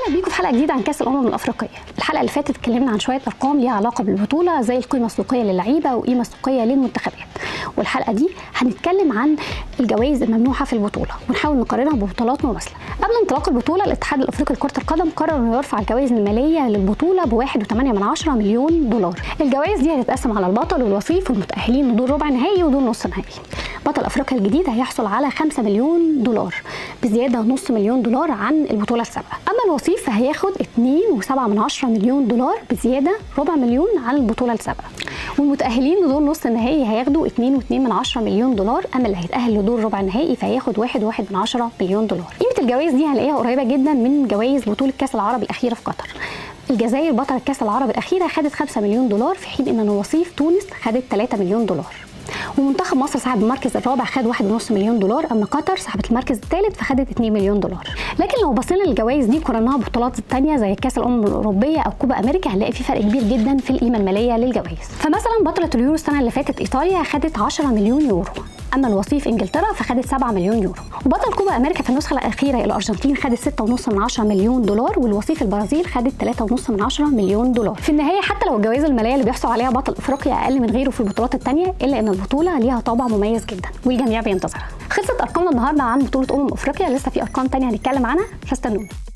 اهلا بيكم في حلقه جديده عن كاس الامم الافريقيه الحلقه اللي فاتت اتكلمنا عن شويه ارقام ليها علاقه بالبطوله زي القيمه السوقيه للعيبه والقيمه السوقيه للمنتخبات والحلقه دي هنتكلم عن الجوائز الممنوحه في البطوله ونحاول نقارنها ببطولات مماثله قبل انطلاق البطوله الاتحاد الافريقي لكره القدم قرر انه يرفع الجوائز الماليه للبطوله ب 1.8 مليون دولار الجوائز دي هتتقسم على البطل والوصيف والمتاهلين لدور ربع نهائي ودور نص نهائي بطل افريقيا الجديد هيحصل على 5 مليون دولار بزياده نص مليون دولار عن البطوله السابقه اما الوصيف فهياخد 2.7 مليون دولار بزياده ربع مليون عن البطوله السابقه والمتاهلين لدور نص النهائي هياخدوا 2.2 مليون دولار اما اللي هيتاهل لدور ربع النهائي فهياخد 1.1 مليون دولار قيمه الجوائز دي هنلاقيها قريبه جدا من جوائز بطوله كاس العرب الاخيره في قطر الجزائر بطلة كاس العرب الأخيرة خدت 5 مليون دولار في حين أن الوصيف تونس خدت 3 مليون دولار ومنتخب مصر صاحب المركز الرابع خد 1.5 مليون دولار اما قطر صاحبه المركز الثالث فخدت 2 مليون دولار لكن لو بصينا للجوائز دي قارناها بالبطولات الثانيه زي كاس الامم الاوروبيه او كوبا امريكا هنلاقي في فرق كبير جدا في القيمه الماليه للجوائز فمثلا بطله اليورو السنه اللي فاتت ايطاليا خدت 10 مليون يورو اما الوصيف انجلترا فخدت 7 مليون يورو وبطل كوبا امريكا في النسخه الاخيره الارجنتين خدت 6.5 من 10 مليون دولار والوصيف البرازيل خدت 3.5 من 10 مليون دولار في النهايه حتى لو الجوائز الماليه اللي بيحصل عليها بطل افريقيا اقل من غيره في البطولات الثانيه الا ان البطوله ليها طابع مميز جدا والجميع بينتظرها خلصت ارقامنا النهارده عن بطوله امم افريقيا لسه في ارقام ثانيه هنتكلم عنها فاستنونا